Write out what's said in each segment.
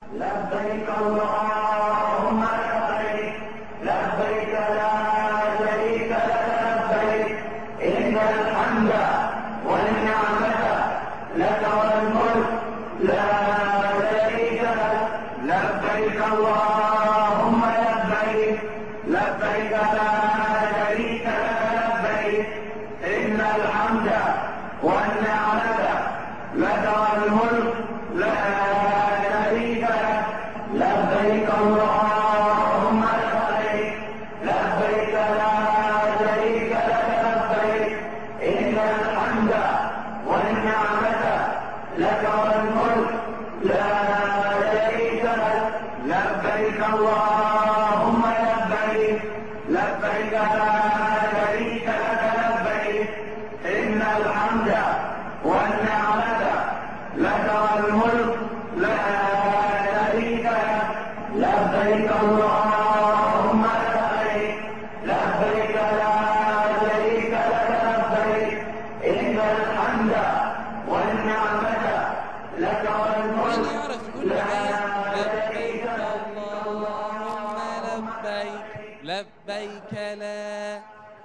لبيك اللهم لبيك لبيك لا شريك لك لبيك إن الحمد والنعمة لك والملك لا شريك لك لبيك اللهم لبيك لبيك لا شريك لك لبيك إن الحمد والنعمة لك والملك لا شريك لك لبيك اللهم لبيك لبيك لا شريك لك لبيك إن الحمد والنعمة لك والملك لا شريك لك لبيك اللهم لبيك لبيك لا شريك لك لبيك إن الحمد والنعمة لك والملك لا شريك لك لبيك اللهم لبيك لبيك لا شريك لك لبيك إن الحمد والنعمة لك مين والملك يعرف يقول معايا لبيك اللهم لبيك لبيك لا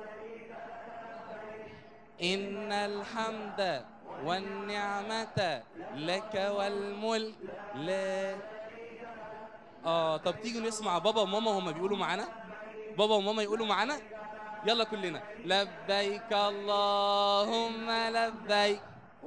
إن الحمد والنعمة لك والملك لا اه طب تيجي نسمع بابا وماما هما بيقولوا معانا بابا وماما يقولوا معانا يلا كلنا لبيك اللهم لبيك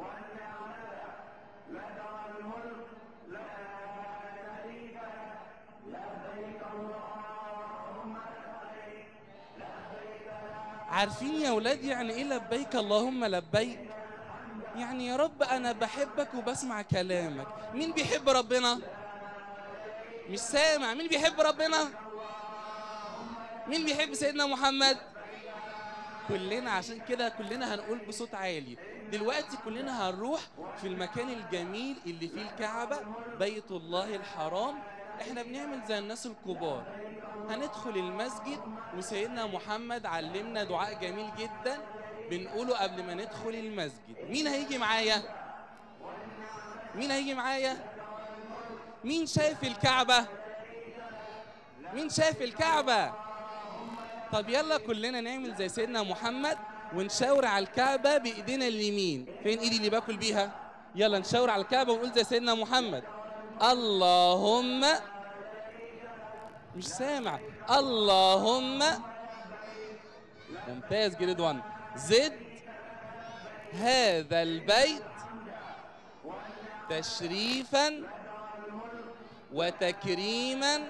عارفين يا ولاد يعني ايه لبيك اللهم لبيك يعني يا رب انا بحبك وبسمع كلامك مين بيحب ربنا مش سامع مين بيحب ربنا مين بيحب سيدنا محمد كلنا عشان كده كلنا هنقول بصوت عالي دلوقتي كلنا هنروح في المكان الجميل اللي فيه الكعبة بيت الله الحرام احنا بنعمل زي الناس الكبار هندخل المسجد وسيدنا محمد علمنا دعاء جميل جدا بنقوله قبل ما ندخل المسجد مين هيجي معايا مين هيجي معايا مين شايف الكعبة مين شايف الكعبة طب يلا كلنا نعمل زي سيدنا محمد ونشاور على الكعبة بإيدينا اليمين فين إيدي اللي باكل بيها يلا نشاور على الكعبة ونقول زي سيدنا محمد اللهم مش سامع اللهم ممتاز جريد 1 زد هذا البيت تشريفا وتكريما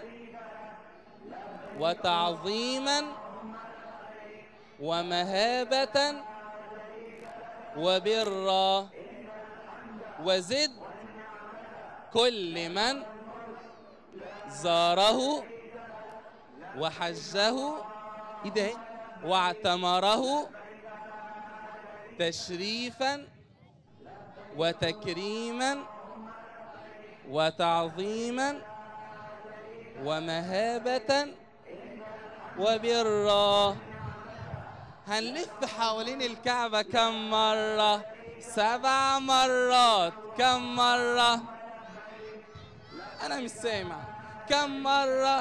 وتعظيما ومهابة وبرا وزد كل من زاره وحجه ايه ده واعتمره تشريفا وتكريما وتعظيما ومهابة وبرا هنلف حوالين الكعبة كم مرة؟ سبع مرات كم مرة؟ أنا مش سامع كم مرة؟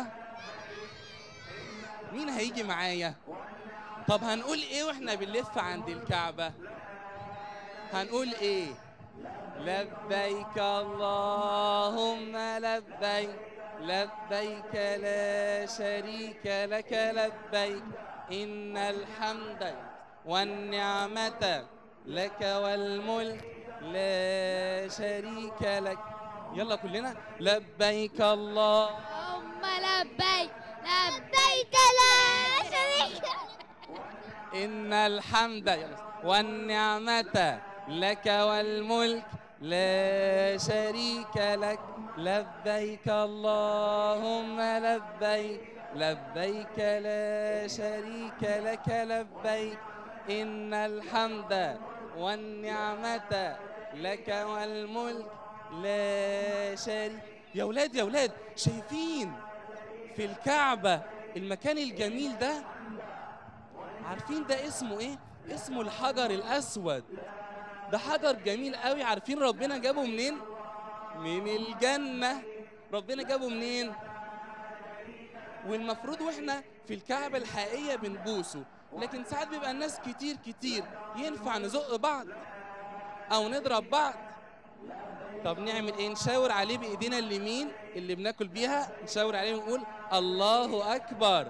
مين هيجي معايا؟ طب هنقول إيه وإحنا بنلف عند الكعبة؟ هنقول إيه؟ لبيك اللهم لبيك لبيك لا شريك لك لبيك إن الحمد والنعمة لك والملك لا شريك لك يلا كلنا لبيك الله اللهم لبيك لبيك لا شريك إن الحمد يلا. والنعمة لك والملك لا شريك لك لبيك اللهم لبيك لبيك لا شريك لك لبيك إن الحمد والنعمة لك والملك لا شريك يا ولاد يا ولاد شايفين في الكعبة المكان الجميل ده عارفين ده اسمه ايه اسمه الحجر الاسود ده حجر جميل قوي عارفين ربنا جابه منين من الجنة ربنا جابه منين والمفروض واحنا في الكعبة الحقيقية بنبوسه لكن ساعات بيبقى الناس كتير كتير ينفع نزق بعض او نضرب بعض طب نعمل ايه نشاور عليه بايدينا اليمين اللي بناكل بيها نشاور عليه ونقول الله اكبر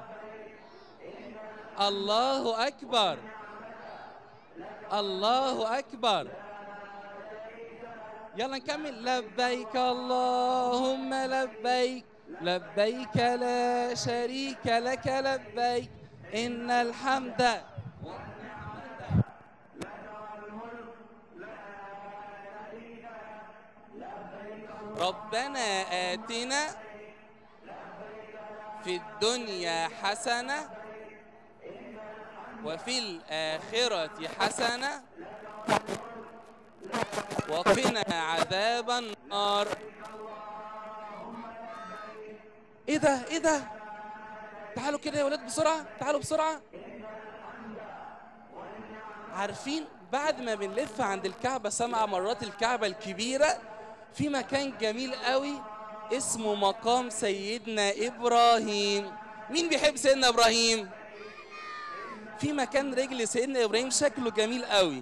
الله اكبر الله اكبر يلا نكمل لبيك اللهم لبيك لبيك لا شريك لك لبيك ان الحمد ربنا آتنا في الدنيا حسنة وفي الآخرة حسنة وقنا عذاب النار ايه ده ايه ده تعالوا كده يا ولاد بسرعة تعالوا بسرعة عارفين بعد ما بنلف عند الكعبة سبع مرات الكعبة الكبيرة في مكان جميل قوي اسمه مقام سيدنا إبراهيم مين بيحب سيدنا إبراهيم؟ في مكان رجل سيدنا إبراهيم شكله جميل قوي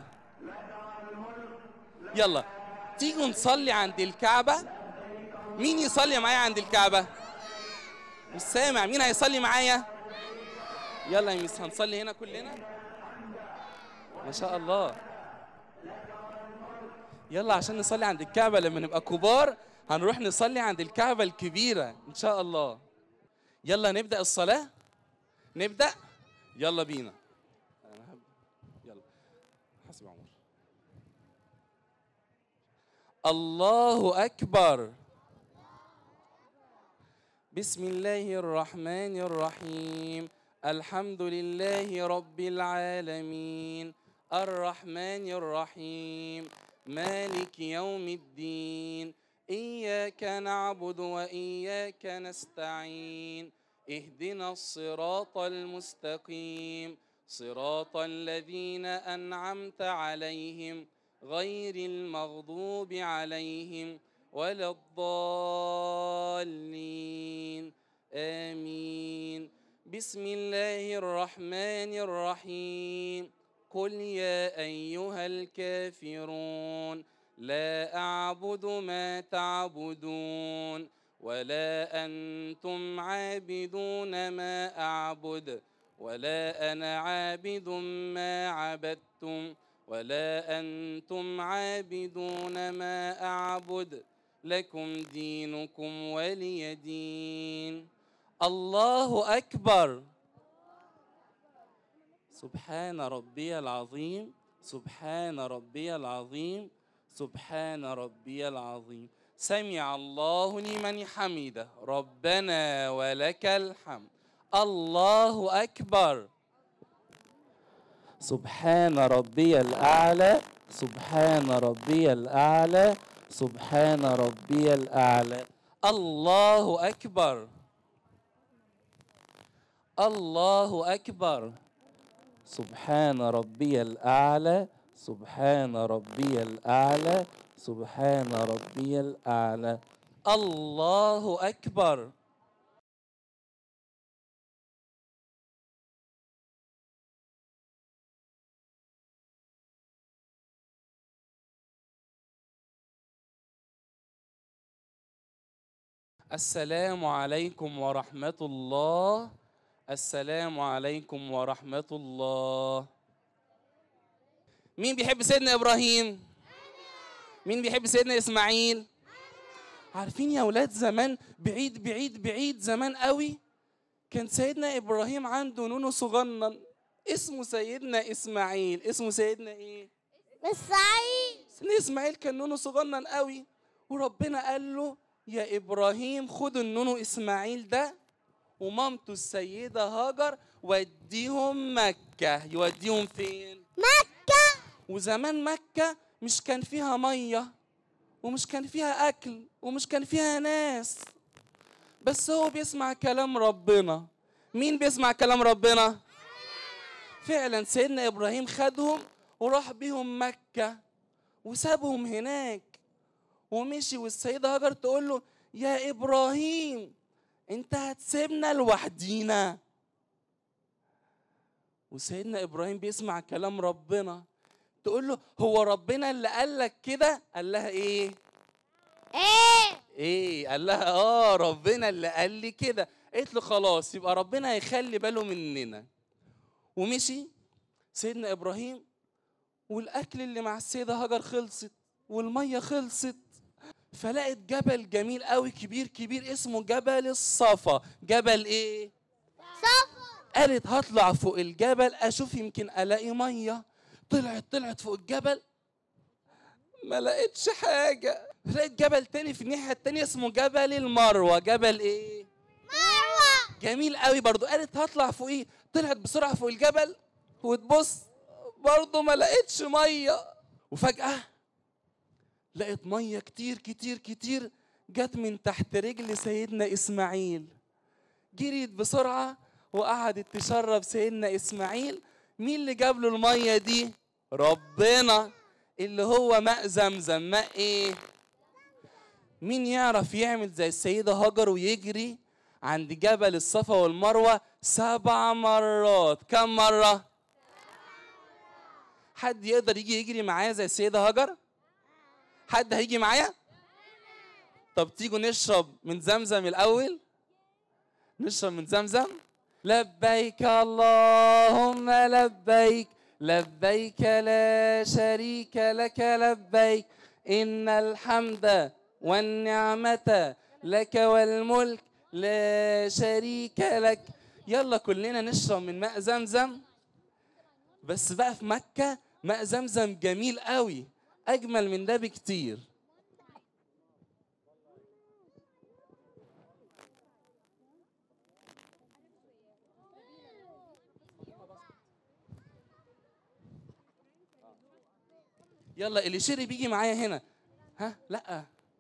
يلا تيجوا نصلي عند الكعبة مين يصلي معايا عند الكعبة؟ مش سامع مين هيصلي معايا؟ يلا يا ميس هنصلي هنا كلنا ما شاء الله يلا عشان نصلي عند الكعبة لما نبقى كبار هنروح نصلي عند الكعبة الكبيرة إن شاء الله يلا نبدأ الصلاة نبدأ يلا بينا أنا هب- يلا حسب عمر الله أكبر بسم الله الرحمن الرحيم الحمد لله رب العالمين الرحمن الرحيم مالك يوم الدين إياك نعبد وإياك نستعين اهدنا الصراط المستقيم صراط الذين أنعمت عليهم غير المغضوب عليهم ولا الضالين آمين بسم الله الرحمن الرحيم قل يا أيها الكافرون لا أعبد ما تعبدون ولا أنتم عابدون ما أعبد ولا أنا عابد ما عبدتم ولا أنتم عابدون ما أعبد لكم دينكم ولي دين الله أكبر سبحان ربي العظيم سبحان ربي العظيم سبحان ربي العظيم سمع الله لمن حمده ربنا ولك الحمد الله أكبر سبحان ربي الأعلى سبحان ربي الأعلى سبحان ربي الأعلى الله أكبر الله أكبر سبحان ربي الأعلى سبحان ربي الأعلى سبحان ربي الأعلى الله أكبر السلام عليكم ورحمة الله السلام عليكم ورحمة الله مين بيحب سيدنا إبراهيم؟ مين بيحب سيدنا إسماعيل؟ عارفين يا ولاد زمان بعيد بعيد بعيد زمان قوي كان سيدنا إبراهيم عنده نونو صغنن اسمه سيدنا إسماعيل اسمه سيدنا إيه؟ السعيد سيدنا إسماعيل كان نونو صغنن قوي وربنا قال له يا إبراهيم خد النونو إسماعيل ده ومامته السيدة هاجر وديهم مكة يوديهم فين؟ مكة وزمان مكة مش كان فيها مية ومش كان فيها أكل ومش كان فيها ناس بس هو بيسمع كلام ربنا مين بيسمع كلام ربنا؟ فعلا سيدنا إبراهيم خدهم وراح بيهم مكة وسابهم هناك ومشي والسيدة هاجر تقول له يا ابراهيم انت هتسيبنا لوحدينا وسيدنا ابراهيم بيسمع كلام ربنا تقول له هو ربنا اللي قال لك كده قال لها ايه ايه ايه قال لها اه ربنا اللي قال لي كده قالت له خلاص يبقى ربنا هيخلي باله مننا ومشي سيدنا ابراهيم والاكل اللي مع السيده هاجر خلصت والميه خلصت فلقت جبل جميل قوي كبير كبير اسمه جبل الصفا جبل ايه صفا قالت هطلع فوق الجبل اشوف يمكن الاقي ميه طلعت طلعت فوق الجبل ما لقيتش حاجه لقيت جبل تاني في الناحيه التانيه اسمه جبل المروه جبل ايه مروة جميل قوي برضو قالت هطلع فوقيه طلعت بسرعه فوق الجبل وتبص برضو ما لقيتش ميه وفجاه لقيت ميه كتير كتير كتير جت من تحت رجل سيدنا اسماعيل جريت بسرعه وقعدت تشرب سيدنا اسماعيل مين اللي جاب له الميه دي ربنا اللي هو ماء زمزم ماء ايه مين يعرف يعمل زي السيدة هاجر ويجري عند جبل الصفا والمروة سبع مرات كم مرة؟ حد يقدر يجي يجري معايا زي السيدة هاجر؟ حد هيجي معايا؟ طب تيجوا نشرب من زمزم الأول؟ نشرب من زمزم؟ لبيك اللهم لبيك لبيك لا شريك لك لبيك إن الحمد والنعمة لك والملك لا شريك لك يلا كلنا نشرب من ماء زمزم بس بقى في مكة ماء زمزم جميل قوي أجمل من ده بكتير يلا اللي شرب يجي معايا هنا ها لا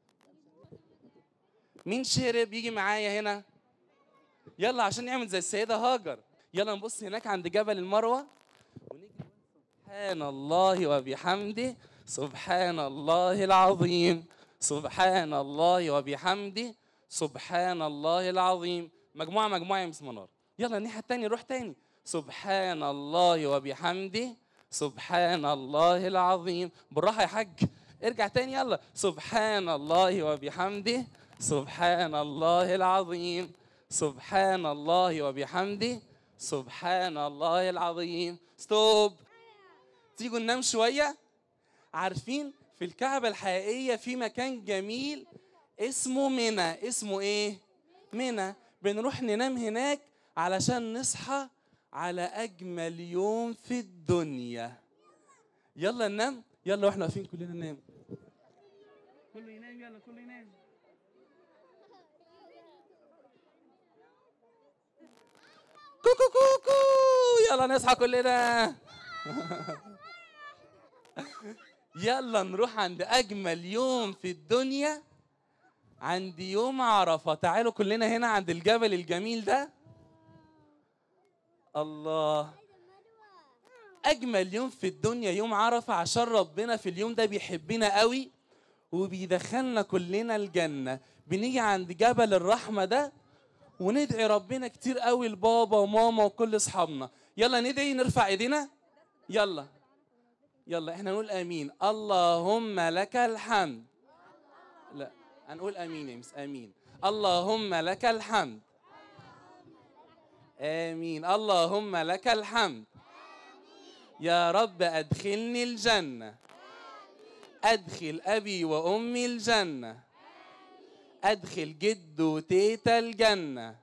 مين شرب يجي معايا هنا يلا عشان نعمل زي السيدة هاجر يلا نبص هناك عند جبل المروة ونيجي نقول سبحان الله وبحمده سبحان الله العظيم سبحان الله وبحمده سبحان الله العظيم مجموعة مجموعة يا مس منار يلا الناحية التانية روح تاني سبحان الله وبحمده سبحان الله العظيم بالراحة يا حاج ارجع تاني يلا سبحان الله وبحمده سبحان الله العظيم سبحان الله وبحمده سبحان الله العظيم ستوب تيجوا ننام شوية عارفين في الكعبة الحقيقية في مكان جميل اسمه منى اسمه ايه منى بنروح ننام هناك علشان نصحى على أجمل يوم في الدنيا يلا ننام يلا واحنا واقفين كلنا ننام كله ينام يلا كله ينام كوكو كوكو يلا نصحى كلنا يلا نروح عند أجمل يوم في الدنيا عند يوم عرفة تعالوا كلنا هنا عند الجبل الجميل ده الله أجمل يوم في الدنيا يوم عرفة عشان ربنا في اليوم ده بيحبنا قوي وبيدخلنا كلنا الجنة بنيجي عند جبل الرحمة ده وندعي ربنا كتير قوي لبابا وماما وكل أصحابنا يلا ندعي نرفع ايدينا يلا يلا احنا نقول امين اللهم لك الحمد لا هنقول امين يا مس امين اللهم لك الحمد امين اللهم لك الحمد يا رب ادخلني الجنه ادخل ابي وامي الجنه ادخل جد وتيتا الجنه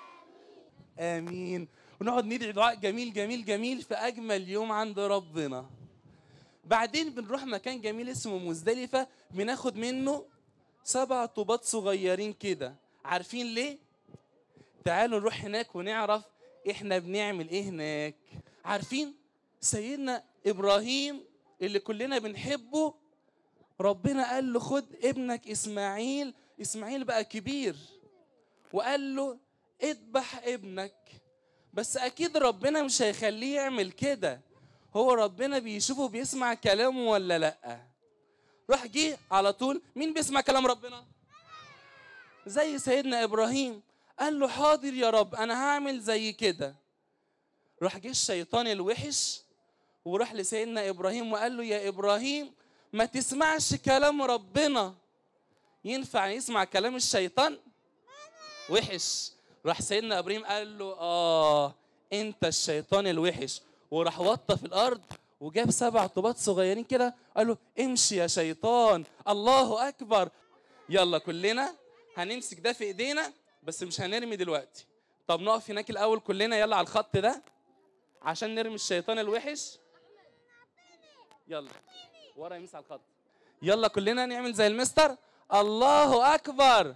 امين ونقعد ندعي دعاء جميل جميل جميل في اجمل يوم عند ربنا بعدين بنروح مكان جميل اسمه مزدلفه بناخد منه سبع طوبات صغيرين كده عارفين ليه تعالوا نروح هناك ونعرف احنا بنعمل ايه هناك عارفين سيدنا ابراهيم اللي كلنا بنحبه ربنا قال له خد ابنك اسماعيل اسماعيل بقى كبير وقال له اذبح ابنك بس اكيد ربنا مش هيخليه يعمل كده هو ربنا بيشوفه بيسمع كلامه ولا لا راح جه على طول مين بيسمع كلام ربنا زي سيدنا ابراهيم قال له حاضر يا رب انا هعمل زي كده راح جه الشيطان الوحش وراح لسيدنا ابراهيم وقال له يا ابراهيم ما تسمعش كلام ربنا ينفع يسمع كلام الشيطان وحش راح سيدنا ابراهيم قال له اه انت الشيطان الوحش وراح وطى في الارض وجاب سبع طوبات صغيرين كده قال له امشي يا شيطان الله اكبر يلا كلنا هنمسك ده في ايدينا بس مش هنرمي دلوقتي طب نقف هناك الاول كلنا يلا على الخط ده عشان نرمي الشيطان الوحش يلا ورا يمس على الخط يلا كلنا نعمل زي المستر الله اكبر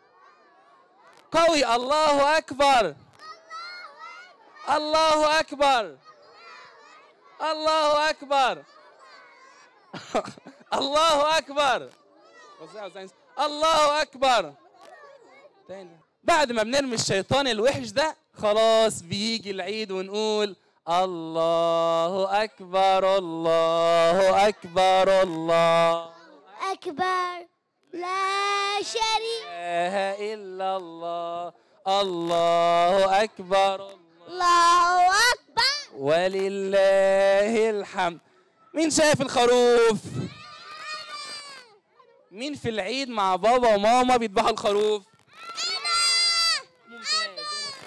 قوي الله اكبر الله اكبر الله اكبر الله اكبر وزعوا زي- الله اكبر تاني بعد ما بنرمي الشيطان الوحش ده خلاص بيجي العيد ونقول الله اكبر الله اكبر الله أكبر لا شريك اله الا الله الله اكبر الله الله أكبر ولله الحمد مين شايف الخروف مين في العيد مع بابا وماما بيذبحوا الخروف ممتاز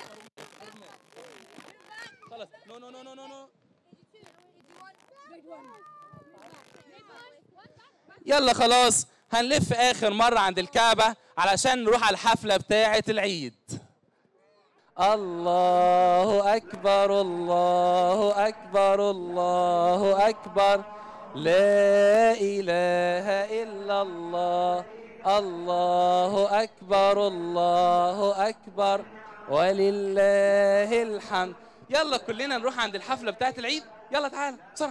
خلاص نو نو نو نو نو نو يلا خلاص هنلف اخر مره عند الكعبه علشان نروح على الحفله بتاعه العيد الله أكبر الله أكبر الله أكبر لا إله إلا الله الله أكبر الله أكبر ولله الحمد يلا كلنا نروح عند الحفلة بتاعت العيد يلا تعالى بسرعة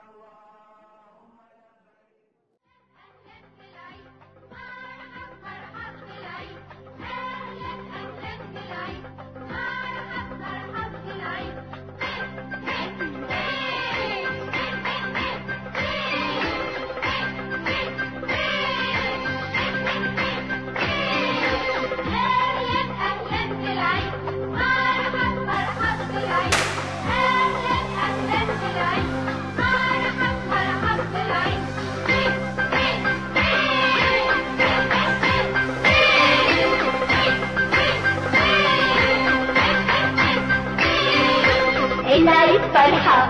العيد فرحة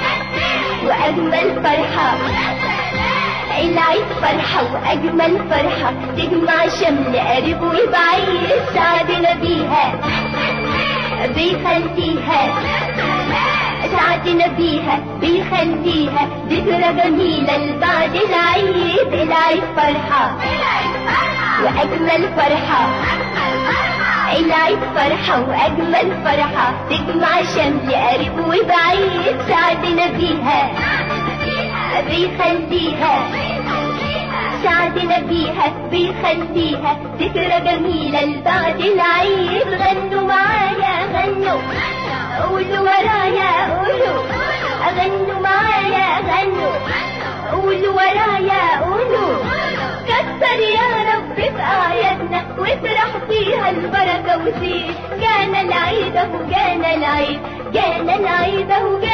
وأجمل فرحة العيد فرحة وأجمل فرحة تجمع شمل قريب وبعيد سعدنا بيها بيخليها سعدنا بيها بيخليها ذكرى جميلة لبعد العيد العيد فرحة وأجمل فرحة العيد فرحة وأجمل فرحة تجمع شمل قريب وبعيد سعدنا بيها بيخليها سعدنا بيها بيخليها ذكرى جميلة لبعد العيد غنوا معايا غنوا قولوا ورايا قولوا غنوا معايا غنوا قولوا ورايا قولوا كتر يا رب في أعيادنا وافرح فيها البركة وزيد جانا العيد أهو جانا العيد جانا العيد أهو